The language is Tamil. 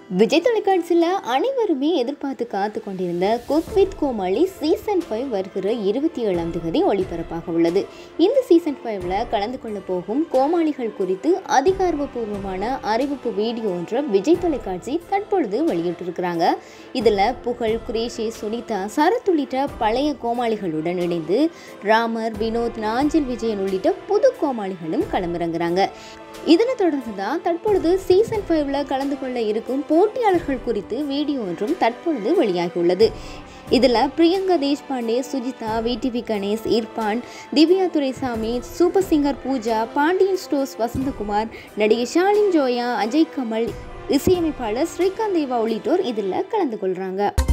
விஜய் தொலைக்காட்சியில் அனைவருமே எதிர்பார்த்து காத்து கொண்டிருந்த cook with Comali season five வருகிற இருபத்தி ஏழாம் தேதி ஒளிபரப்பாக உள்ளது இந்த சீசன் ஃபைவ்ல கலந்து கொள்ள போகும் கோமாளிகள் குறித்து அதிகாரப்பூர்வமான அறிவிப்பு வீடியோ ஒன்றை விஜய் தொலைக்காட்சி தற்பொழுது வெளியிட்டிருக்கிறாங்க இதில் புகழ் குரேஷி சுனிதா சரத் உள்ளிட்ட பழைய கோமாளிகளுடன் இணைந்து ராமர் வினோத் நாஞ்சில் விஜயன் உள்ளிட்ட புது கோமாளிகளும் களமிறங்குறாங்க இதனை தொடர்ந்து தான் தற்பொழுது சீசன் ஃபைவ்ல கலந்து கொள்ள இருக்கும் போட்டியாளர்கள் குறித்து வீடியோ ஒன்றும் தற்பொழுது வெளியாகியுள்ளது இதில் Priyanka Deshpande Sujitha VTV Ganesh Irfan Divya Duraisamy super singer Pooja Pandian stores Vasanthakumar நடிகை ஷாலின் ஜோயா அஜய் கமல் இசையமைப்பாளர் ஸ்ரீகாந்த் தேவா உள்ளிட்டோர் இதில் கலந்து கொள்கிறாங்க